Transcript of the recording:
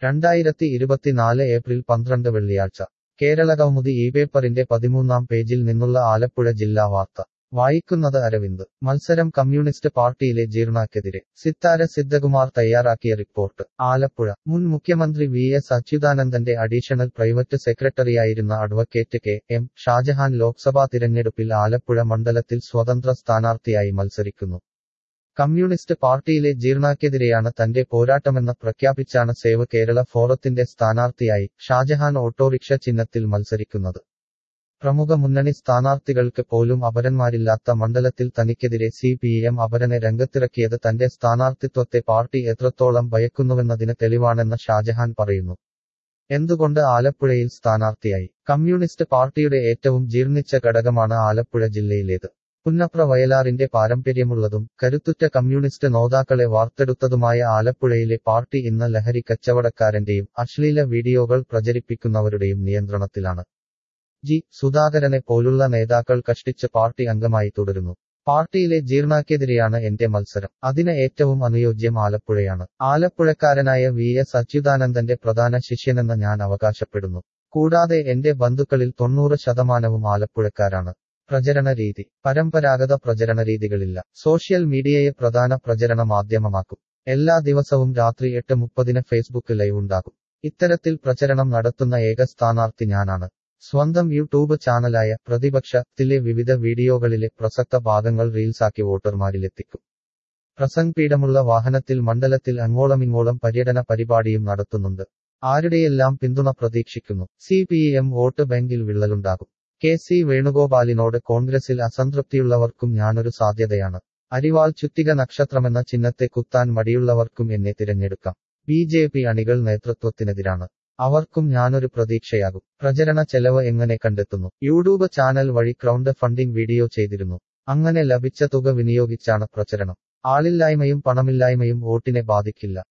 രണ്ടായിരത്തി ഇരുപത്തിനാല് ഏപ്രിൽ പന്ത്രണ്ട് വെള്ളിയാഴ്ച കേരളകൗമുദി ഈ പേപ്പറിന്റെ പതിമൂന്നാം പേജിൽ നിന്നുള്ള ആലപ്പുഴ ജില്ലാ വാർത്ത വായിക്കുന്നത് അരവിന്ദ് മത്സരം കമ്മ്യൂണിസ്റ്റ് പാർട്ടിയിലെ ജീർണാക്കെതിരെ സിത്താര സിദ്ധകുമാർ തയ്യാറാക്കിയ റിപ്പോർട്ട് ആലപ്പുഴ മുൻ മുഖ്യമന്ത്രി വി എസ് അച്യുതാനന്ദന്റെ അഡീഷണൽ പ്രൈവറ്റ് സെക്രട്ടറിയായിരുന്ന advocate K M Shajahan Loksabha തിരഞ്ഞെടുപ്പിൽ ആലപ്പുഴ മണ്ഡലത്തിൽ സ്വതന്ത്ര സ്ഥാനാർത്ഥിയായി മത്സരിക്കുന്നു കമ്മ്യൂണിസ്റ്റ് പാർട്ടിയിലെ ജീർണാക്കെതിരെയാണ് തന്റെ പോരാട്ടമെന്ന് പ്രഖ്യാപിച്ചാണ് സേവ് കേരള ഫോറത്തിന്റെ സ്ഥാനാർത്ഥിയായി ഷാജഹാൻ ഓട്ടോറിക്ഷ ചിഹ്നത്തിൽ മത്സരിക്കുന്നത് പ്രമുഖ മുന്നണി സ്ഥാനാർത്ഥികൾക്ക് പോലും അപരന്മാരില്ലാത്ത മണ്ഡലത്തിൽ തനിക്കെതിരെ സി പി എം അപരനെ രംഗത്തിറക്കിയത് തന്റെ സ്ഥാനാർത്ഥിത്വത്തെ പാർട്ടി എത്രത്തോളം ഭയക്കുന്നുവെന്നതിന് തെളിവാണെന്ന് ഷാജഹാൻ പറയുന്നു എന്തുകൊണ്ട് ആലപ്പുഴയിൽ സ്ഥാനാർത്ഥിയായി കമ്മ്യൂണിസ്റ്റ് പാർട്ടിയുടെ ഏറ്റവും ജീർണിച്ച ഘടകമാണ് ആലപ്പുഴ ജില്ലയിലേത് പുന്നപ്ര വയലാറിന്റെ പാരമ്പര്യമുള്ളതും കരുത്തുറ്റ കമ്മ്യൂണിസ്റ്റ് നോതാക്കളെ വാർത്തെടുത്തതുമായ ആലപ്പുഴയിലെ പാർട്ടി ഇന്ന് ലഹരി കച്ചവടക്കാരന്റെയും അശ്ലീല വീഡിയോകൾ പ്രചരിപ്പിക്കുന്നവരുടെയും നിയന്ത്രണത്തിലാണ് ജി സുധാകരനെ പോലുള്ള നേതാക്കൾ കഷ്ടിച്ച് പാർട്ടി അംഗമായി തുടരുന്നു പാർട്ടിയിലെ ജീർണാക്കെതിരെയാണ് എന്റെ മത്സരം അതിന് ഏറ്റവും അനുയോജ്യം ആലപ്പുഴയാണ് ആലപ്പുഴക്കാരനായ വി എസ് അച്യുതാനന്ദന്റെ പ്രധാന ശിഷ്യനെന്ന് ഞാൻ അവകാശപ്പെടുന്നു കൂടാതെ എന്റെ ബന്ധുക്കളിൽ തൊണ്ണൂറ് ശതമാനവും ആലപ്പുഴക്കാരാണ് പ്രചരണ രീതി പരമ്പരാഗത പ്രചരണ രീതികളില്ല സോഷ്യൽ മീഡിയയെ പ്രധാന പ്രചരണ മാധ്യമമാക്കും എല്ലാ ദിവസവും രാത്രി എട്ട് മുപ്പതിന് ഫേസ്ബുക്ക് ലൈവ് ഉണ്ടാകും ഇത്തരത്തിൽ പ്രചരണം നടത്തുന്ന ഏക സ്ഥാനാർത്ഥി ഞാനാണ് സ്വന്തം യൂട്യൂബ് ചാനലായ പ്രതിപക്ഷത്തിലെ വിവിധ വീഡിയോകളിലെ പ്രസക്ത ഭാഗങ്ങൾ റീൽസാക്കി വോട്ടർമാരിലെത്തിക്കും പ്രസംഗ് പീഠമുള്ള വാഹനത്തിൽ മണ്ഡലത്തിൽ അങ്ങോളമിങ്ങോളം പര്യടന പരിപാടിയും നടത്തുന്നുണ്ട് ആരുടെയെല്ലാം പിന്തുണ പ്രതീക്ഷിക്കുന്നു സി പി എം വോട്ട് ബാങ്കിൽ വിള്ളലുണ്ടാകും കെ സി വേണുഗോപാലിനോട് കോൺഗ്രസിൽ അസംതൃപ്തിയുള്ളവർക്കും ഞാനൊരു സാധ്യതയാണ് അരിവാൾ ചുറ്റിക നക്ഷത്രമെന്ന ചിഹ്നത്തെ കുത്താൻ മടിയുള്ളവർക്കും എന്നെ തിരഞ്ഞെടുക്കാം ബി ജെ പി അണികൾ നേതൃത്വത്തിനെതിരാണ് അവർക്കും ഞാനൊരു പ്രതീക്ഷയാകും പ്രചരണ ചെലവ് എങ്ങനെ കണ്ടെത്തുന്നു യൂട്യൂബ് ചാനൽ വഴി ക്രൗണ്ട് ഫണ്ടിംഗ് വീഡിയോ ചെയ്തിരുന്നു അങ്ങനെ ലഭിച്ച തുക വിനിയോഗിച്ചാണ് പ്രചരണം ആളില്ലായ്മയും പണമില്ലായ്മയും വോട്ടിനെ ബാധിക്കില്ല